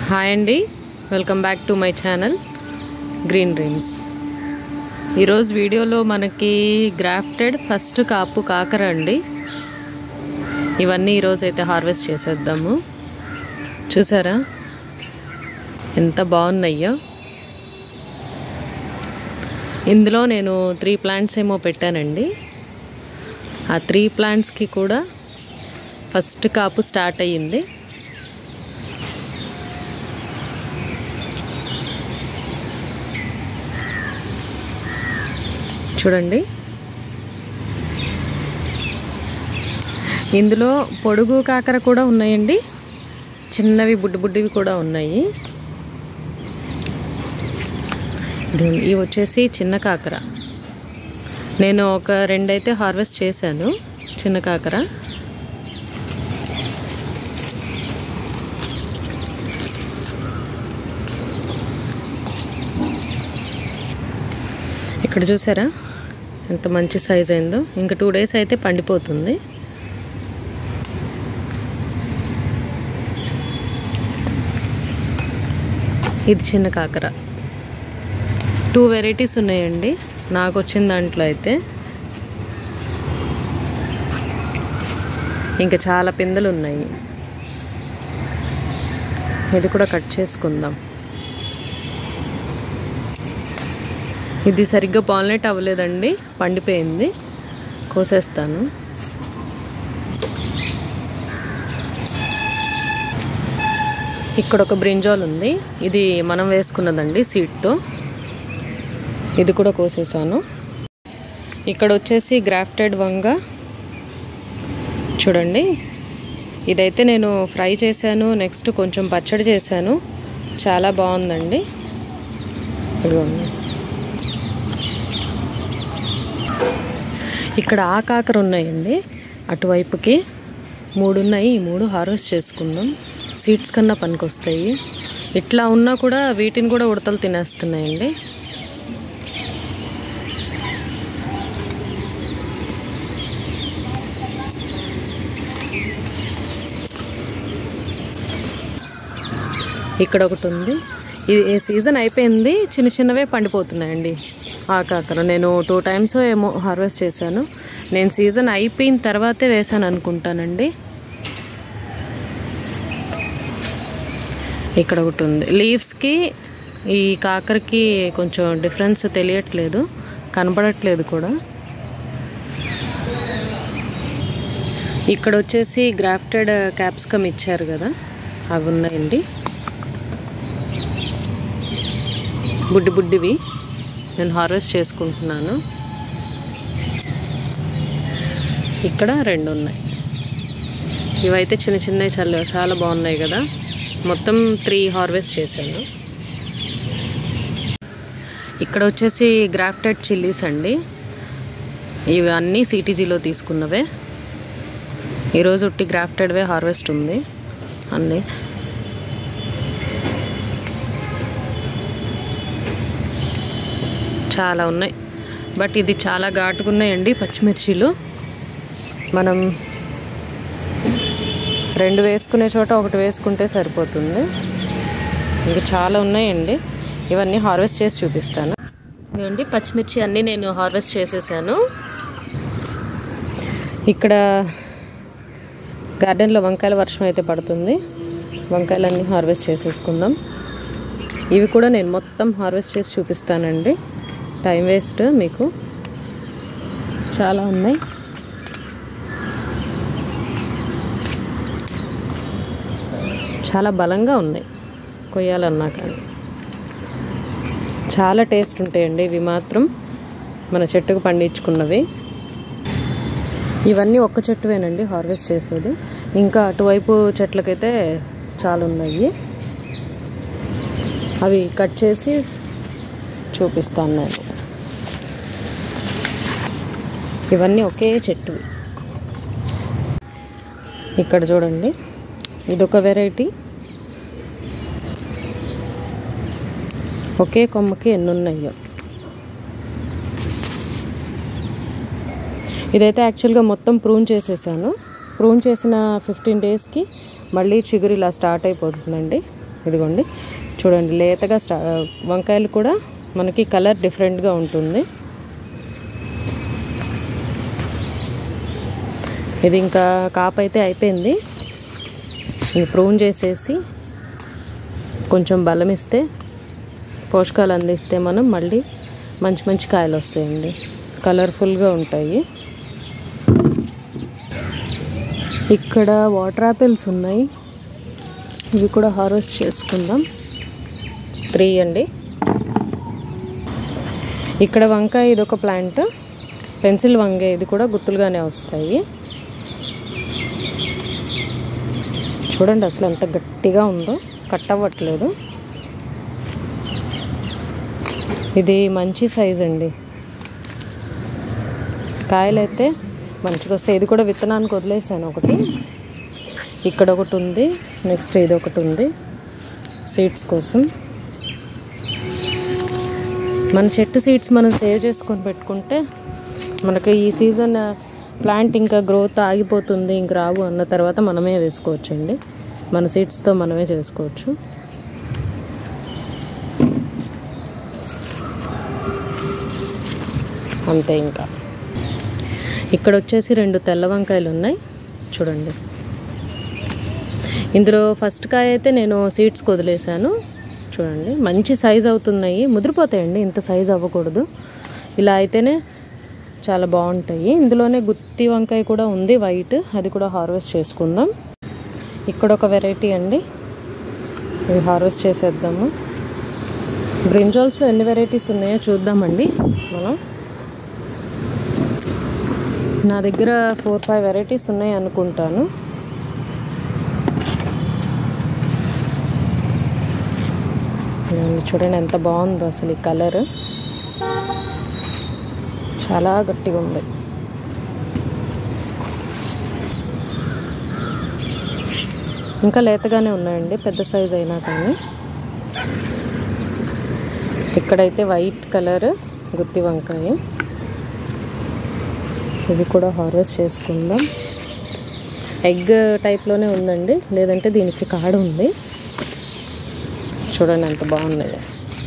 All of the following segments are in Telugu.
హాయ్ అండి welcome back to my channel green dreams ఈరోజు వీడియోలో మనకి గ్రాఫ్టెడ్ ఫస్ట్ కాపు కాకర అండి ఇవన్నీ ఈరోజు అయితే హార్వెస్ట్ చేసేద్దాము చూసారా ఎంత బాగున్నాయో ఇందులో నేను త్రీ ప్లాంట్స్ ఏమో పెట్టానండి ఆ త్రీ ప్లాంట్స్కి కూడా ఫస్ట్ కాపు స్టార్ట్ అయ్యింది చూడండి ఇందులో పొడుగు కాకర కూడా ఉన్నాయండి చిన్నవి బుడ్డి బుడ్డివి కూడా ఉన్నాయి దీని- ఇవి వచ్చేసి చిన్న కాకర నేను ఒక రెండైతే హార్వెస్ట్ చేశాను చిన్న కాకర ఇక్కడ చూసారా ఎంత మంచి సైజ్ అయిందో ఇంకా టూ డేస్ అయితే పండిపోతుంది ఇది చిన్న కాకర టూ వెరైటీస్ ఉన్నాయండి నాకు వచ్చిన దాంట్లో అయితే ఇంకా చాలా పిందెలు ఉన్నాయి ఇది కూడా కట్ చేసుకుందాం ఇది సరిగ్గా పాలినేట్ అవ్వలేదండి పండిపోయింది కోసేస్తాను ఇక్కడ ఒక బ్రింజాల్ ఉంది ఇది మనం వేసుకున్నదండి సీడ్తో ఇది కూడా కోసేసాను ఇక్కడ వచ్చేసి గ్రాఫ్టెడ్ వంగ చూడండి ఇదైతే నేను ఫ్రై చేశాను నెక్స్ట్ కొంచెం పచ్చడి చేశాను చాలా బాగుందండి ఇదిగోండి ఇక్కడ ఆ కాకర ఉన్నాయండి అటువైపుకి మూడు ఉన్నాయి ఈ మూడు హార్వెస్ట్ చేసుకుందాం సీడ్స్ కన్నా పనికొస్తాయి ఇట్లా ఉన్నా కూడా వీటిని కూడా ఉడతలు తినేస్తున్నాయండి ఇక్కడ ఒకటి ఉంది ఇది ఏ సీజన్ అయిపోయింది చిన్న చిన్నవే పండిపోతున్నాయండి ఆ కాకర నేను టూ టైమ్స్ ఏమో హార్వెస్ట్ చేశాను నేను సీజన్ అయిపోయిన తర్వాతే వేసాను అనుకుంటానండి ఇక్కడ ఒకటి ఉంది లీవ్స్కి ఈ కాకరకి కొంచెం డిఫరెన్స్ తెలియట్లేదు కనపడట్లేదు కూడా ఇక్కడ వచ్చేసి గ్రాఫ్టెడ్ క్యాప్సికమ్ ఇచ్చారు కదా అవి ఉన్నాయండి బుడ్డి బుడ్డివి నేను హార్వెస్ట్ చేసుకుంటున్నాను ఇక్కడ రెండు ఉన్నాయి ఇవైతే చిన్న చిన్నవి చల్ల చాలా బాగున్నాయి కదా మొత్తం త్రీ హార్వెస్ట్ చేశాను ఇక్కడ వచ్చేసి గ్రాఫ్టెడ్ చిల్లీస్ అండి ఇవి అన్నీ సిటీజీలో తీసుకున్నవే ఈరోజు ఉట్టి గ్రాఫ్టెడ్వే హార్వెస్ట్ ఉంది అన్నీ చాలా ఉన్నాయి బట్ ఇది చాలా ఘాటుకున్నాయండి పచ్చిమిర్చీలు మనం రెండు వేసుకునే చోట ఒకటి వేసుకుంటే సరిపోతుంది ఇంకా చాలా ఉన్నాయండి ఇవన్నీ హార్వెస్ట్ చేసి చూపిస్తాను ఇవ్వండి పచ్చిమిర్చి అన్నీ నేను హార్వెస్ట్ చేసేసాను ఇక్కడ గార్డెన్లో వంకాయల వర్షం అయితే పడుతుంది వంకాయలన్నీ హార్వెస్ట్ చేసేసుకుందాం ఇవి కూడా నేను మొత్తం హార్వెస్ట్ చేసి చూపిస్తానండి టైం వేస్ట్ మీకు చాలా ఉన్నాయి చాలా బలంగా ఉన్నాయి కొయ్యాలన్నా కానీ చాలా టేస్ట్ ఉంటాయండి ఇవి మాత్రం మన చెట్టుకు పండించుకున్నవి ఇవన్నీ ఒక్క చెట్టువేనండి హార్వెస్ట్ చేసేది ఇంకా అటువైపు చెట్లకైతే చాలా ఉన్నాయి అవి కట్ చేసి చూపిస్తాను నేను ఇవన్నీ ఒకే చెట్టు ఇక్కడ చూడండి ఇదొక వెరైటీ ఒకే కొమ్మకి ఎన్ని ఉన్నాయో ఇదైతే యాక్చువల్గా మొత్తం ప్రూన్ చేసేసాను ప్రూన్ చేసిన ఫిఫ్టీన్ డేస్కి మళ్ళీ చిగురు ఇలా స్టార్ట్ అయిపోతుందండి ఇదిగోండి చూడండి లేతగా స్టా వంకాయలు కూడా మనకి కలర్ డిఫరెంట్గా ఉంటుంది ఇది ఇంకా కాపు అయితే అయిపోయింది ఇది ప్రూన్ చేసేసి కొంచెం బలం ఇస్తే పోషకాలు అందిస్తే మనం మళ్ళీ మంచి మంచి కాయలు వస్తాయండి కలర్ఫుల్గా ఉంటాయి ఇక్కడ వాటర్ యాపిల్స్ ఉన్నాయి ఇవి కూడా హార్వెస్ట్ చేసుకుందాం త్రీ అండి ఇక్కడ వంకాయ ఇది ఒక ప్లాంట్ పెన్సిల్ వంకాయ ఇది కూడా గుత్తులుగానే వస్తాయి చూడండి అసలు ఎంత గట్టిగా ఉందో కట్ అవ్వట్లేదు ఇది మంచి సైజ్ అండి కాయలైతే మంచిగా వస్తాయి ఇది కూడా విత్తనానికి వదిలేసాను ఒకటి ఇక్కడ ఒకటి ఉంది నెక్స్ట్ ఇది ఒకటి ఉంది సీడ్స్ కోసం మన చెట్టు సీడ్స్ మనం సేవ్ చేసుకొని పెట్టుకుంటే మనకి ఈ సీజన్ ప్లాంట్ ఇంకా గ్రోత్ ఆగిపోతుంది ఇంక రావు అన్న తర్వాత మనమే వేసుకోవచ్చండి మన సీడ్స్తో మనమే చేసుకోవచ్చు అంతే ఇంకా ఇక్కడ వచ్చేసి రెండు తెల్ల వంకాయలు ఉన్నాయి చూడండి ఇందులో ఫస్ట్ కాయ అయితే నేను సీడ్స్కి వదిలేసాను చూడండి మంచి సైజ్ అవుతున్నాయి ముదిరిపోతాయండి ఇంత సైజ్ అవ్వకూడదు ఇలా అయితేనే చాలా బాగుంటాయి ఇందులోనే గుత్తి వంకాయ కూడా ఉంది వైట్ అది కూడా హార్వెస్ట్ చేసుకుందాం ఇక్కడ ఒక వెరైటీ అండి ఇది హార్వెస్ట్ చేసేద్దాము బ్రింజాల్స్లో ఎన్ని వెరైటీస్ ఉన్నాయో చూద్దామండి మనం నా దగ్గర ఫోర్ ఫైవ్ వెరైటీస్ ఉన్నాయి అనుకుంటాను చూడండి ఎంత బాగుందో అసలు ఈ కలర్ చాలా గట్టిగా ఉంది ఇంకా లేతగానే ఉన్నాయండి పెద్ద సైజ్ అయినా కానీ ఇక్కడైతే వైట్ కలర్ గుత్తి వంకాయ ఇది కూడా హార్వెస్ట్ చేసుకుందాం ఎగ్ టైప్లోనే ఉందండి లేదంటే దీనికి కాడ ఉంది చూడండి ఎంత బాగున్నాయి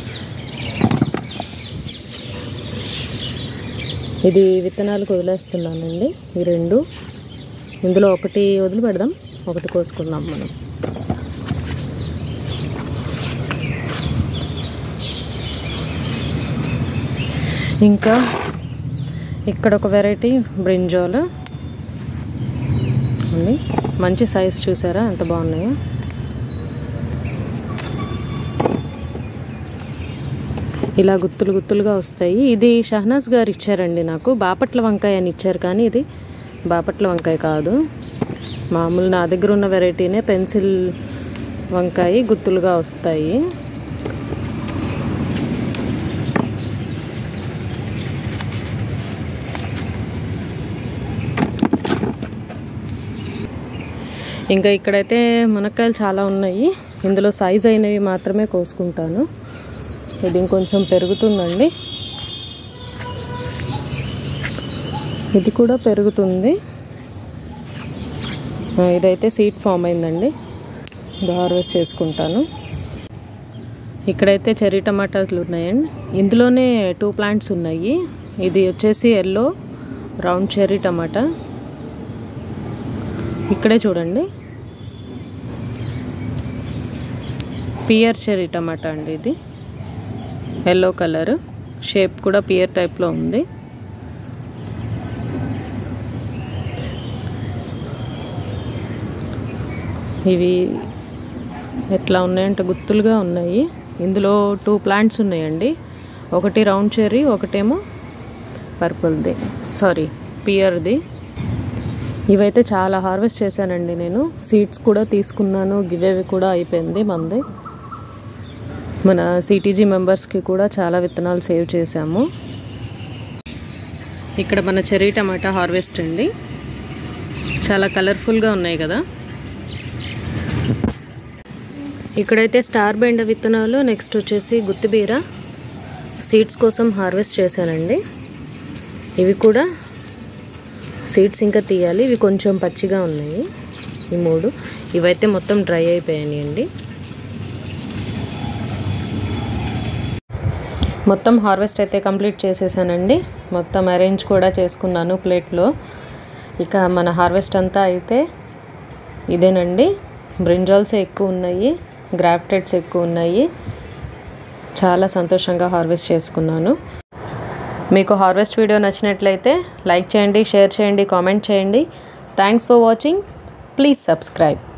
ఇది విత్తనాలకు వదిలేస్తున్నానండి ఈ రెండు ఇందులో ఒకటి వదిలి పెడదాం ఒకటి కోసుకుందాం మనం ఇంకా ఇక్కడ ఒక వెరైటీ బ్రింజాల్ ఉంది మంచి సైజ్ చూసారా ఎంత బాగున్నాయో ఇలా గుత్తులు గుత్తులుగా వస్తాయి ఇది షహనాజ్ గారు ఇచ్చారండి నాకు బాపట్ల వంకాయ అని ఇచ్చారు కానీ ఇది బాపట్ల వంకాయ కాదు మామూలు నా దగ్గర ఉన్న వెరైటీనే పెన్సిల్ వంకాయ గుత్తులుగా వస్తాయి ఇంకా ఇక్కడైతే మునక్కాయలు చాలా ఉన్నాయి ఇందులో సైజ్ అయినవి మాత్రమే కోసుకుంటాను ఇది ఇంకొంచెం పెరుగుతుందండి ఇది కూడా పెరుగుతుంది ఆ, ఇదైతే సీట్ ఫామ్ అయిందండి ఇది హార్వెస్ట్ చేసుకుంటాను ఇక్కడైతే చెర్రీ టమాటాలు ఉన్నాయండి ఇందులోనే టూ ప్లాంట్స్ ఉన్నాయి ఇది వచ్చేసి ఎల్లో రౌండ్ చెర్రీ టమాటా ఇక్కడే చూడండి పియర్ చెర్రీ టమాటా అండి ఇది ఎల్లో కలర్ షేప్ కూడా పియర్ టైప్లో ఉంది ఇవి ఎట్లా ఉన్నాయంటే గుత్తులుగా ఉన్నాయి ఇందులో టూ ప్లాంట్స్ ఉన్నాయండి ఒకటి రౌండ్ చెర్రీ ఒకటేమో పర్పుల్ది సారీ పియర్ది ఇవైతే చాలా హార్వెస్ట్ చేశానండి నేను సీడ్స్ కూడా తీసుకున్నాను గివేవి కూడా అయిపోయింది మంది మన సిటీజీ మెంబర్స్కి కూడా చాలా విత్తనాలు సేవ్ చేశాము ఇక్కడ మన చెర్రీ టమాటా హార్వెస్ట్ అండి చాలా కలర్ఫుల్గా ఉన్నాయి కదా ఇక్కడైతే స్టార్ బెండ విత్తనాలు నెక్స్ట్ వచ్చేసి గుత్తిబీర సీడ్స్ కోసం హార్వెస్ట్ చేశానండి ఇవి కూడా సీడ్స్ ఇంకా తీయాలి ఇవి కొంచెం పచ్చిగా ఉన్నాయి ఈ మూడు ఇవైతే మొత్తం డ్రై అయిపోయాయి అండి మొత్తం హార్వెస్ట్ అయితే కంప్లీట్ చేసేసానండి మొత్తం అరేంజ్ కూడా చేసుకున్నాను ప్లేట్లో ఇక మన హార్వెస్ట్ అంతా అయితే ఇదేనండి బ్రింజాల్స్ ఎక్కువ ఉన్నాయి గ్రాఫ్టెడ్స్ ఎక్కువ ఉన్నాయి చాలా సంతోషంగా హార్వెస్ట్ చేసుకున్నాను మీకు హార్వెస్ట్ వీడియో నచ్చినట్లయితే లైక్ చేయండి షేర్ చేయండి కామెంట్ చేయండి thanks for watching please subscribe